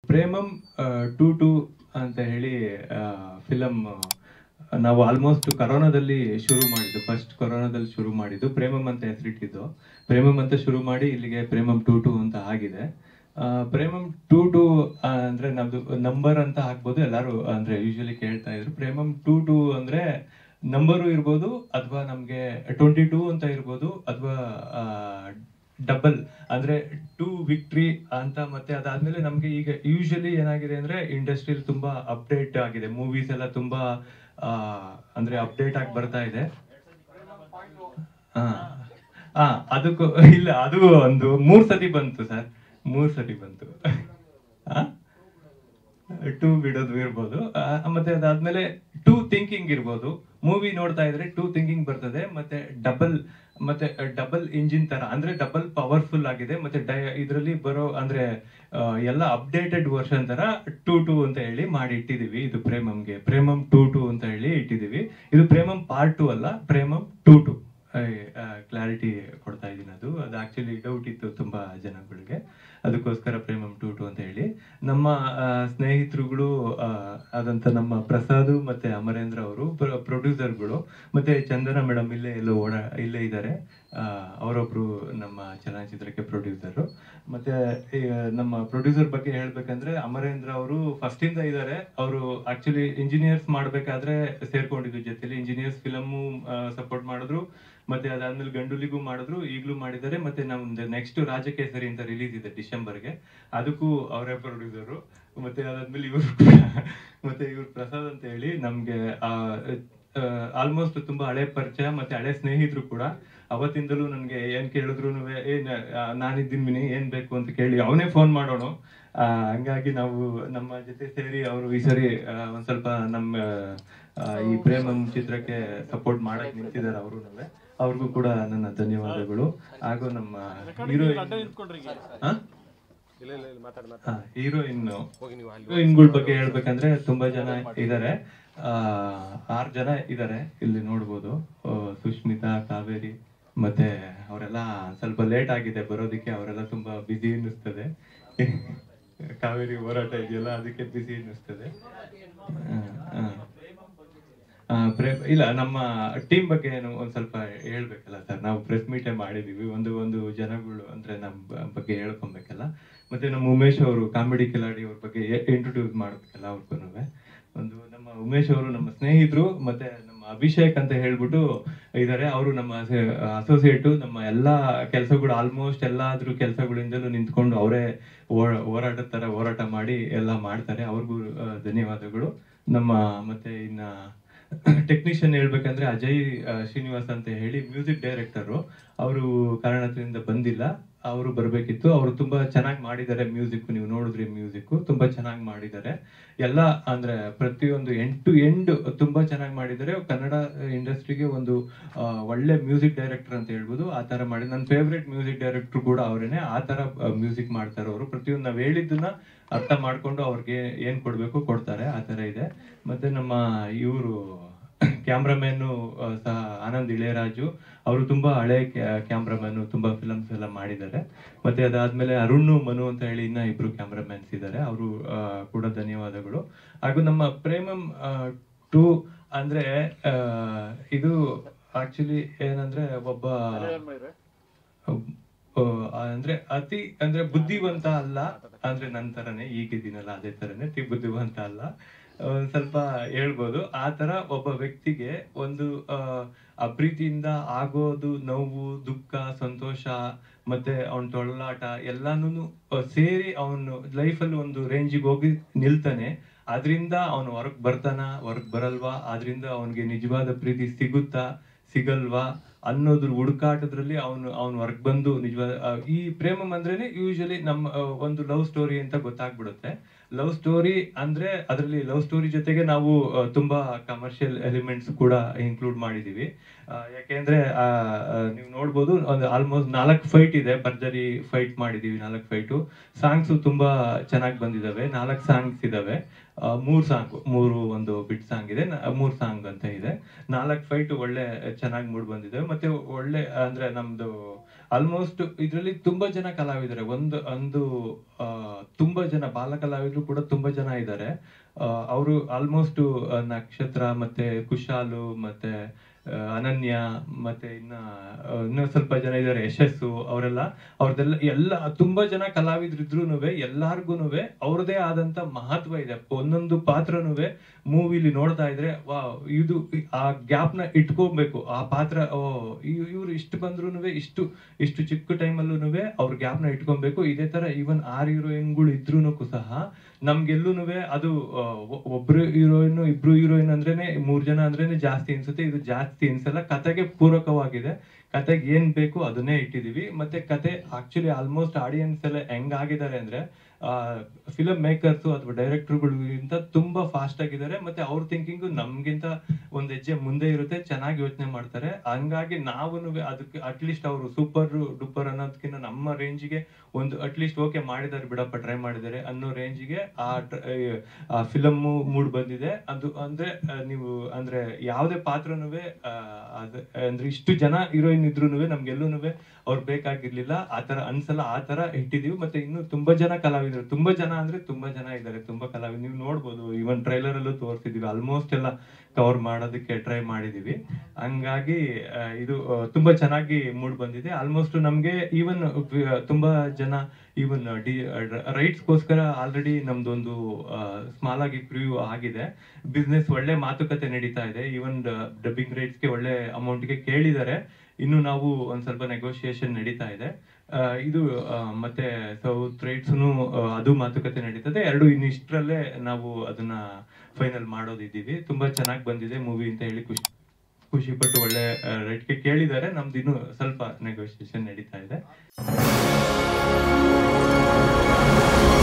ಪ್ರೇಮಂ two two ಅಂತ ಹೇಳಿ film ನಾವು ಆಲ್ಮೋಸ್ಟ್ ಕರೋನಾದಲ್ಲಿ ಶುರು ಮಾಡಿದ್ದು ಫಸ್ಟ್ ಕರೋನಾದಲ್ಲಿ ಶುರು ಮಾಡಿದ್ದು ಪ್ರೇಮಂ ಅಂತ ಹೆಸರಿಟ್ಟಿದ್ದು ಪ್ರೇಮಂ ಅಂತ ಶುರು ಮಾಡಿ ಇಲ್ಲಿಗೆ ಪ್ರೇಮಂ ಟೂ ಟೂ ಅಂತ ಆಗಿದೆ ಆ, ಪ್ರೇಮಂ ಟೂ ಟೂ ಅಂದ್ರೆ ನಮ್ದು ನಂಬರ್ ಅಂತ ಹಾಕ್ಬೋದು ಎಲ್ಲರೂ ಅಂದ್ರೆ ಯೂಶಲಿ ಕೇಳ್ತಾ ಇದ್ರು ಪ್ರೇಮಂ ಟೂ ಟೂ ಅಂದ್ರೆ ನಂಬರು ಇರ್ಬೋದು ಅಥವಾ ನಮ್ಗೆ ಟ್ವೆಂಟಿ ಟೂ ಅಂತ ಇರ್ಬೋದು ಅಥವಾ ಡಬಲ್ ಅಂದ್ರೆ ಟೂ ವಿಕ್ಟ್ರಿ ಅಂತ ಮತ್ತೆ ಅದಾದ್ಮೇಲೆ ನಮ್ಗೆ ಈಗ ಯೂಶಲಿ ಏನಾಗಿದೆ ಅಂದ್ರೆ ಇಂಡಸ್ಟ್ರಿಯಲ್ಲಿ ತುಂಬಾ ಅಪ್ಡೇಟ್ ಆಗಿದೆ ಮೂವೀಸ್ ಎಲ್ಲ ತುಂಬಾ ಆ, ಅಂದ್ರೆ ಅಪ್ಡೇಟ್ ಆಗಿ ಬರ್ತಾ ಇದೆ ಹಾ ಹಾ ಅದಕ್ಕೂ ಇಲ್ಲ ಅದು ಒಂದು ಮೂರ್ ಸತಿ ಬಂತು ಸರ್ ಮೂರ್ ಸತಿ ಬಂತು ಟೂ ಬಿಡೋದು ಇರ್ಬೋದು ಆ, ಮತ್ತೆ ಅದಾದ್ಮೇಲೆ ಟೂ ಥಿಂಕಿಂಗ್ ಇರ್ಬೋದು ಮೂವಿ ನೋಡ್ತಾ ಇದ್ರೆ ಟೂ ಥಿಂಕಿಂಗ್ ಬರ್ತದೆ ಮತ್ತೆ ಡಬಲ್ ಮತ್ತೆ ಡಬಲ್ ಇಂಜಿನ್ ತರ ಅಂದ್ರೆ ಡಬಲ್ ಪವರ್ಫುಲ್ ಆಗಿದೆ ಮತ್ತೆ ಇದರಲ್ಲಿ ಬರೋ ಅಂದ್ರೆ ಆ, ಎಲ್ಲ ಅಪ್ಡೇಟೆಡ್ ವರ್ಷನ್ ತರ ಟೂ ಟೂ ಅಂತ ಹೇಳಿ ಮಾಡಿ ಇಟ್ಟಿದೀವಿ ಇದು ಪ್ರೇಮಂಗೆ ಪ್ರೇಮಂ ಟೂ ಟೂ ಅಂತ ಹೇಳಿ ಇಟ್ಟಿದೀವಿ ಇದು ಪ್ರೇಮಂ ಪಾರ್ಟ್ ಟೂ ಅಲ್ಲ ಪ್ರೇಮಂ ಟೂ ಟೂ ಕ್ಲಾರಿಟಿ ಕೊಡ್ತಾ ಇದ್ದೀನಿ ಅದು ಅದು ಆಕ್ಚುಲಿ ಡೌಟ್ ಇತ್ತು ತುಂಬಾ ಜನಗಳಿಗೆ ಅದಕ್ಕೋಸ್ಕರ ಪ್ರೇಮಂ ಟೂ ಟೂ ಅಂತ ಹೇಳಿ ನಮ್ಮ ಆ, ಸ್ನೇಹಿತರುಗಳು ಆ, ಆದಂತ ನಮ್ಮ ಪ್ರಸಾದ್ ಮತ್ತೆ ಅಮರೇಂದ್ರ ಅವರು ಪ್ರೊಡ್ಯೂಸರ್ಗಳು ಮತ್ತೆ ಚಂದನ ಮೇಡಮ್ ಇಲ್ಲೇ ಎಲ್ಲೋ ಓಡ ಇಲ್ಲೇ ಇದ್ದಾರೆ ಅವರೊಬ್ರು ನಮ್ಮ ಚಲನಚಿತ್ರಕ್ಕೆ ಪ್ರೊಡ್ಯೂಸರು ಮತ್ತೆ ಈ, ನಮ್ಮ ಪ್ರೊಡ್ಯೂಸರ್ ಬಗ್ಗೆ ಹೇಳ್ಬೇಕಂದ್ರೆ ಅಮರೇಂದ್ರ ಅವರು ಫಸ್ಟ್ ಇಂದ ಇದ್ದಾರೆ ಅವರು ಆಕ್ಚುಲಿ ಇಂಜಿನಿಯರ್ಸ್ ಮಾಡ್ಬೇಕಾದ್ರೆ ಸೇರ್ಕೊಂಡಿದ್ದು ಜೊತೆಲಿ ಇಂಜಿನಿಯರ್ಸ್ ಫಿಲಮು ಸಪೋರ್ಟ್ ಮಾಡಿದ್ರು ಮತ್ತೆ ಅದಾದ್ಮೇಲೆ ಗಂಡುಲಿಗೂ ಮಾಡಿದ್ರು ಈಗಲೂ ಮಾಡಿದ್ದಾರೆ ಮತ್ತೆ ನಮ್ದು ನೆಕ್ಸ್ಟ್ ರಾಜಕೇಸರಿ ಅಂತ ರಿಲೀಸ್ ಇದೆ ಡಿಸೆಂಬರ್ಗೆ ಅದಕ್ಕೂ ಅವರೇ ಪ್ರೊಡ್ಯೂಸರು ಮತ್ತೆ ಅದಾದ್ಮೇಲೆ ಇವರು ಮತ್ತೆ ಇವ್ರು ಪ್ರಸಾದ್ ಅಂತ ಹೇಳಿ ನಮ್ಗೆ ಆಲ್ಮೋಸ್ಟ್ ತುಂಬಾ ಹಳೆ ಪರಿಚಯ ಮತ್ತೆ ಹಳೆ ಸ್ನೇಹಿತರು ಕೂಡ ಅವತ್ತಿಂದಲೂ ನನ್ಗೆ ಏನ್ ಕೇಳಿದ್ರು ಏನ್ ಆ, ನಾನಿದ್ದೀನಿ ಮಿನಿ ಏನ್ ಬೇಕು ಅಂತ ಕೇಳಿ ಅವನೇ ಫೋನ್ ಮಾಡೋಣ ಆ, ಹಂಗಾಗಿ ನಾವು ನಮ್ಮ ಜೊತೆ ಸೇರಿ ಅವರು ಈ ಸರಿ ಆ, ಒಂದ್ ಸ್ವಲ್ಪ ನಮ್ಮ ಆ, ಈ ಪ್ರೇಮಂ ಚಿತ್ರಕ್ಕೆ ಸಪೋರ್ಟ್ ಮಾಡಕ್ ನಿಂತಿದ್ದಾರೆ ಅವರು ಅವ್ರಿಗೂ ಕೂಡ ನನ್ನ ಧನ್ಯವಾದಗಳು ಹಾಗೂ ನಮ್ಮ ಹೀರೋಯಿನ್ ಹೀರೋಯಿನ್ ಹೀರೋಯಿನ್ಗಳ ಬಗ್ಗೆ ಹೇಳ್ಬೇಕಂದ್ರೆ ತುಂಬಾ ಜನ ಇದ್ದಾರೆ ಆ ಆರ್ ಜನ ಇದ್ದಾರೆ ಇಲ್ಲಿ ನೋಡ್ಬೋದು ಆ, ಸುಷ್ಮಿತಾ ಕಾವೇರಿ ಮತ್ತೆ ಅವರೆಲ್ಲ ಸ್ವಲ್ಪ ಲೇಟ್ ಆಗಿದೆ ಬರೋದಕ್ಕೆ ಅವರೆಲ್ಲ ತುಂಬಾ ಬಿಸಿ ಅನ್ನಿಸ್ತದೆ ಕಾವೇರಿ ಹೋರಾಟ ಇದೆಯಲ್ಲ ಅದಕ್ಕೆ ಬಿಸಿ ಅನ್ನಿಸ್ತದೆ ಆ, ಆ. ಆ, ಪ್ರೆ- ಇಲ್ಲ ನಮ್ಮ ಟೀಮ್ ಬಗ್ಗೆ ಏನು ಒಂದ್ ಸ್ವಲ್ಪ ಹೇಳ್ಬೇಕಲ್ಲ ಸರ್ ನಾವು ಪ್ರೆಸ್ ಮೀಟೇ ಮಾಡಿದೀವಿ ಒಂದು ಒಂದು ಜನಗಳು ಅಂದ್ರೆ ನಮ್ ಬ- ಬಗ್ಗೆ ಹೇಳ್ಕೊಬೇಕಲ್ಲ ಮತ್ತೆ ನಮ್ಮ ಉಮೇಶ್ ಅವರು ಕಾಮಿಡಿ ಕಿಲಾಡಿ ಅವ್ರ ಬಗ್ಗೆ ಇಂಟ್ರೊಡ್ಯೂಸ್ ಮಾಡ್ಬೇಕಲ್ಲ ಅವ್ರಿಗೂ ಒಂದು ನಮ್ಮ ಉಮೇಶ್ ಅವರು ನಮ್ಮ ಸ್ನೇಹಿತರು ಮತ್ತೆ ನಮ್ಮ ಅಭಿಷೇಕ್ ಅಂತ ಹೇಳ್ಬಿಟ್ಟು ಇದಾರೆ ಅವರು ನಮ್ಮ ಅಸೋಸಿಯೇಟು ನಮ್ಮ ಎಲ್ಲಾ ಕೆಲಸಗಳು ಆಲ್ಮೋಸ್ಟ್ ಎಲ್ಲಾದ್ರೂ ಕೆಲಸಗಳಿಂದಲೂ ನಿಂತ್ಕೊಂಡು ಅವರೇ ಹೋರಾಟದ ತರ ಹೋರಾಟ ಮಾಡಿ ಎಲ್ಲ ಮಾಡ್ತಾರೆ ಅವ್ರಿಗೂ ಆ, ಧನ್ಯವಾದಗಳು ನಮ್ಮ ಮತ್ತೆ ಇನ್ನ ಟೆಕ್ನಿಷಿಯನ್ ಹೇಳ್ಬೇಕಂದ್ರೆ ಅಜಯ್ ಆ, ಶ್ರೀನಿವಾಸ್ ಅಂತ ಹೇಳಿ ಮ್ಯೂಸಿಕ್ ಡೈರೆಕ್ಟರು ಅವರು ಕಾರಣದಿಂದ ಬಂದಿಲ್ಲ ಅವರು ಬರಬೇಕಿತ್ತು ಅವರು ತುಂಬಾ ಚೆನ್ನಾಗಿ ಮಾಡಿದ್ದಾರೆ ಮ್ಯೂಸಿಕ್ ನೀವು ನೋಡಿದ್ರಿ ಮ್ಯೂಸಿಕ್ ತುಂಬಾ ಚೆನ್ನಾಗಿ ಮಾಡಿದ್ದಾರೆ ಎಲ್ಲ ಅಂದ್ರೆ ಪ್ರತಿಯೊಂದು ಎಂಡ್ ಟು ಎಂಡ್ ತುಂಬಾ ಚೆನ್ನಾಗಿ ಮಾಡಿದ್ದಾರೆ ಕನ್ನಡ ಇಂಡಸ್ಟ್ರಿಗೆ ಒಂದು ಆ, ಒಳ್ಳೆ ಮ್ಯೂಸಿಕ್ ಡೈರೆಕ್ಟರ್ ಅಂತ ಹೇಳ್ಬೋದು ಆ ತರ ಮಾಡಿ ನನ್ನ ಫೇವ್ರೆಟ್ ಮ್ಯೂಸಿಕ್ ಡೈರೆಕ್ಟರ್ ಕೂಡ ಅವರೇನೆ ಆ ತರ ಮ್ಯೂಸಿಕ್ ಮಾಡ್ತಾರೆ ಅವರು ಪ್ರತಿಯೊಂದು ನಾವ್ ಹೇಳಿದ್ದನ್ನ ಅರ್ಥ ಮಾಡ್ಕೊಂಡು ಅವ್ರಿಗೆ ಏನ್ ಕೊಡ್ಬೇಕು ಕೊಡ್ತಾರೆ ಆ ತರ ಇದೆ ಮತ್ತೆ ನಮ್ಮ ಇವರು ಕ್ಯಾಮ್ರಾಮನ್ ಸಹ ಆನಂದ್ ಇಳೆಯರಾಜು ಅವರು ತುಂಬಾ ಹಳೆ ಕ್ಯಾಮ್ರಾಮನ್ ತುಂಬಾ ಫಿಲಮ್ಸ್ ಎಲ್ಲ ಮಾಡಿದ್ದಾರೆ ಮತ್ತೆ ಅದಾದ್ಮೇಲೆ ಅರುಣ್ ಮನು ಅಂತ ಹೇಳಿ ಇನ್ನ ಇಬ್ರು ಕ್ಯಾಮ್ರಾಮನ್ಸ್ ಇದ್ದಾರೆ ಅವರು ಕೂಡ ಧನ್ಯವಾದಗಳು ಹಾಗೂ ನಮ್ಮ ಪ್ರೇಮಂ ಟು ಅಂದ್ರೆ ಆ, ಇದು ಆಕ್ಚುಲಿ ಏನಂದ್ರೆ ಒಬ್ಬ ಆ, ಅಂದ್ರೆ ಅತಿ ಅಂದ್ರೆ ಬುದ್ಧಿವಂತ ಅಲ್ಲ ಅಂದ್ರೆ ನನ್ ತರನೇ ಈಗಿದ್ದೀನಲ್ಲ ಅದೇ ತರನೇ ಅತಿ ಬುದ್ಧಿವಂತ ಅಲ್ಲ ಒಂದ್ ಸ್ವಲ್ಪ ಹೇಳ್ಬೋದು ಆ ತರ ಒಬ್ಬ ವ್ಯಕ್ತಿಗೆ ಒಂದು ಆ, ಆ ಪ್ರೀತಿಯಿಂದ ಆಗೋದು ನೋವು ದುಃಖ ಸಂತೋಷ ಮತ್ತೆ ಅವನ ತೊಳಲಾಟ ಎಲ್ಲಾನು ಸೇರಿ ಅವನು ಲೈಫಲ್ಲಿ ಒಂದು ರೇಂಜಿಗೆ ಹೋಗಿ ನಿಲ್ತಾನೆ ಅದರಿಂದ ಅವನು ಹೊರಗ್ ಬರ್ತಾನ ಹೊರಗ್ ಬರಲ್ವಾ ಅದರಿಂದ ಅವನಿಗೆ ನಿಜವಾದ ಪ್ರೀತಿ ಸಿಗುತ್ತಾ ಸಿಗಲ್ವಾ ಅನ್ನೋದ್ರ ಹುಡುಕಾಟದ್ರಲ್ಲಿ ಅವನು ಅವನು ಹೊರಗ್ ಬಂದು ನಿಜವಾದ ಆ, ಈ ಪ್ರೇಮಂ ಅಂದ್ರೇನೆ ಯೂಶಲಿ ನಮ್ಮ ಆ, ಒಂದು ಲವ್ ಸ್ಟೋರಿ ಅಂತ ಗೊತ್ತಾಗ್ಬಿಡುತ್ತೆ ಲವ್ ಸ್ಟೋರಿ ಅಂದ್ರೆ ಅದರಲ್ಲಿ ಲವ್ ಸ್ಟೋರಿ ಜೊತೆಗೆ ನಾವು ಆ, ತುಂಬಾ ಕಮರ್ಷಿಯಲ್ ಎಲಿಮೆಂಟ್ಸ್ ಕೂಡ ಇನ್ಕ್ಲೂಡ್ ಮಾಡಿದೀವಿ ಆ, ಯಾಕೆಂದ್ರೆ ಆ, ಆ, ನೀವು ನೋಡ್ಬೋದು ಒಂದು ಆಲ್ಮೋಸ್ಟ್ ನಾಲ್ಕು ಫೈಟ್ ಇದೆ ಭರ್ಜರಿ ಫೈಟ್ ಮಾಡಿದೀವಿ ನಾಲ್ಕು ಫೈಟು ಸಾಂಗ್ಸ್ ತುಂಬಾ ಚೆನ್ನಾಗಿ ಬಂದಿದಾವೆ ನಾಲ್ಕು ಸಾಂಗ್ಸ್ ಇದಾವೆ ಆ, ಮೂರ್ ಸಾಂಗ್ ಮೂರು ಒಂದು ಬಿಟ್ ಸಾಂಗ್ ಇದೆ ನ- ಮೂರ್ ಸಾಂಗ್ ಅಂತ ಇದೆ ನಾಲ್ಕು ಫೈಟ್ ಒಳ್ಳೆ ಚೆನ್ನಾಗಿ ಮೂಡ್ ಬಂದಿದೆ ಮತ್ತೆ ಒಳ್ಳೆ ಅಂದ್ರೆ ನಮ್ದು ಆಲ್ಮೋಸ್ಟ್ ಇದರಲ್ಲಿ ತುಂಬಾ ಜನ ಕಲಾವಿದರೆ ಒಂದು ಒಂದು ಆ, ತುಂಬಾ ಜನ ಬಾಲ ಕಲಾವಿದರು ಕೂಡ ತುಂಬಾ ಜನ ಇದ್ದಾರೆ ಅವರು ಆಲ್ಮೋಸ್ಟ್ ನಕ್ಷತ್ರ ಮತ್ತೆ ಕುಶಾಲು ಮತ್ತೆ ಆ, ಅನನ್ಯ ಮತ್ತೆ ಇನ್ನ ಆ, ಇನ್ನೂ ಸ್ವಲ್ಪ ಜನ ಇದ್ದಾರೆ ಯಶಸ್ಸು ಅವರೆಲ್ಲ ಅವ್ರದ್ದೆಲ್ಲ ಎಲ್ಲ ತುಂಬಾ ಜನ ಕಲಾವಿದ್ರು ಎಲ್ಲಾರ್ಗುನುವೆ ಅವ್ರದೇ ಆದಂತ ಮಹತ್ವ ಇದೆ ಒಂದೊಂದು ಪಾತ್ರನುವೆ ಮೂವಿಲಿ ನೋಡ್ತಾ ಇದ್ರೆ ವಾ ಇದು ಆ ಗ್ಯಾಪ್ ನ ಇಟ್ಕೋಬೇಕು ಆ ಪಾತ್ರ ಓ ಇವ್ರು ಇಷ್ಟು ಬಂದ್ರು ಇಷ್ಟು ಇಷ್ಟು ಚಿಕ್ಕ ಟೈಮಲ್ಲೂ ಅವ್ರ ಗ್ಯಾಪ್ ನ ಇಟ್ಕೊಬೇಕು ಇದೇ ತರ ಈವನ್ ಆರ್ ಹೀರೋಯಿನ್ಗಳು ಇದ್ರೂನು ಸಹ ನಮ್ಗೆಲ್ಲೂನುವೆ ಅದು ಆ, ಒ- ಒಬ್ರು ಹೀರೋಯಿನ್ ಇಬ್ರು ಹೀರೋಯಿನ್ ಅಂದ್ರೇನೆ ಮೂರ್ ಜನ ಅಂದ್ರೇನೆ ಜಾಸ್ತಿ ಅನ್ಸುತ್ತೆ ಇದು ಜಾಸ್ತಿ ಅನ್ಸಲ್ಲ ಕತೆಗೆ ಪೂರಕವಾಗಿದೆ ಕತೆಗೆ ಏನ್ ಬೇಕು ಅದನ್ನೇ ಇಟ್ಟಿದೀವಿ ಮತ್ತೆ ಕತೆ ಆಕ್ಚುಲಿ ಆಲ್ಮೋಸ್ಟ್ ಆಡಿಯನ್ಸ್ ಎಲ್ಲ ಹೆಂಗಾಗಿದ್ದಾರೆ ಅಂದ್ರೆ ಫಿಲಮ್ ಮೇಕರ್ಸ್ ಅಥವಾ ಡೈರೆಕ್ಟರ್ಗಳಿಗಿಂತ ತುಂಬಾ ಫಾಸ್ಟ್ ಆಗಿದ್ದಾರೆ ಮತ್ತೆ ಅವ್ರ ಥಿಂಕಿಂಗ್ ನಮ್ಗಿಂತ ಒಂದ್ ಹೆಜ್ಜೆ ಮುಂದೆ ಇರುತ್ತೆ ಚೆನ್ನಾಗಿ ಯೋಚನೆ ಮಾಡ್ತಾರೆ ಹಂಗಾಗಿ ನಾವು ಅದಕ್ಕೆ ಅಟ್ಲೀಸ್ಟ್ ಅವರು ಸೂಪರ್ ಡೂಪರ್ ಅನ್ನೋದಕ್ಕಿಂತ ನಮ್ಮ ರೇಂಜ್ಗೆ ಒಂದು ಅಟ್ಲೀಸ್ಟ್ ಓಕೆ ಮಾಡಿದ್ದಾರೆ ಬಿಡಪ್ಪ ಟ್ರೈ ಮಾಡಿದ್ದಾರೆ ಅನ್ನೋ ರೇಂಜ್ಗೆ ಆ ಆ ಫಿಲಮ್ ಮೂಡ್ ಬಂದಿದೆ ಅದು ಅಂದ್ರೆ ಆ, ನೀವು ಅಂದ್ರೆ ಯಾವುದೇ ಪಾತ್ರನುವೆ ಅಂದ್ರೆ ಇಷ್ಟು ಜನ ಹೀರೋಯಿನ್ ಇದ್ರೂನುವೆ ನಮ್ಗೆಲ್ಲೂನುವೆ ಅವ್ರು ಬೇಕಾಗಿರ್ಲಿಲ್ಲ ಆತರ ಅನ್ಸಲ್ಲ ಆ ತರ ಇಟ್ಟಿದೀವಿ ಮತ್ತೆ ಇನ್ನು ತುಂಬಾ ಜನ ಕಲಾವಿದರು ತುಂಬಾ ಜನ ಅಂದ್ರೆ ತುಂಬಾ ಜನ ಇದ್ದಾರೆ ತುಂಬಾ ಕಲಾವಿದರು ನೀವು ನೋಡ್ಬೋದು ಈವನ್ ಟ್ರೈಲರ್ ಅಲ್ಲೂ ತೋರಿಸಿದೀವಿ ಆಲ್ಮೋಸ್ಟ್ ಎಲ್ಲ ಕವರ್ ಮಾಡೋದಕ್ಕೆ ಟ್ರೈ ಮಾಡಿದೀವಿ ಹಂಗಾಗಿ ಆ, ಇದು ಆ, ತುಂಬಾ ಚೆನ್ನಾಗಿ ಮೂಡ್ ಬಂದಿದೆ ಆಲ್ಮೋಸ್ಟ್ ನಮ್ಗೆ ಈವನ್ ತುಂಬಾ ಜನ ಈವನ್ ಡಿ ರೈಟ್ಸ್ಗೋಸ್ಕರ ಆಲ್ರೆಡಿ ನಮ್ದೊಂದು ಸ್ಮಾಲ್ ಆಗಿ ಪ್ರಿವ್ಯೂ ಆಗಿದೆ ಬಿಸ್ನೆಸ್ ಒಳ್ಳೆ ಮಾತುಕತೆ ನಡೀತಾ ಇದೆ ಈವನ್ ಡಬ್ಬಿಂಗ್ ರೈಟ್ಸ್ಗೆ ಒಳ್ಳೆ ಅಮೌಂಟ್ಗೆ ಕೇಳಿದ್ದಾರೆ ಇನ್ನು ನಾವು ಒಂದ್ ಸ್ವಲ್ಪ ನೆಗೋಷಿಯೇಷನ್ ನಡೀತಾ ಇದೆ ಆ, ಇದು ಆ, ಮತ್ತೆ ಸೌತ್ ರೈಟ್ಸ್ನು ಅದು ಮಾತುಕತೆ ನಡೀತದೆ ಎರಡು ಇನ್ನು ಇಷ್ಟರಲ್ಲೇ ನಾವು ಅದನ್ನ ಫೈನಲ್ ಮಾಡೋದಿದ್ದೀವಿ ತುಂಬಾ ಚೆನ್ನಾಗಿ ಬಂದಿದೆ ಮೂವಿ ಅಂತ ಹೇಳಿ ಖುಷಿ ಖುಷಿ ಪಟ್ಟು ಒಳ್ಳೆ ರೇಟ್ಗೆ ಕೇಳಿದ್ದಾರೆ ನಮ್ದು ಇನ್ನು ಸ್ವಲ್ಪ ನೆಗೋಷಿಯೇಷನ್ ನಡೀತಾ ಇದೆ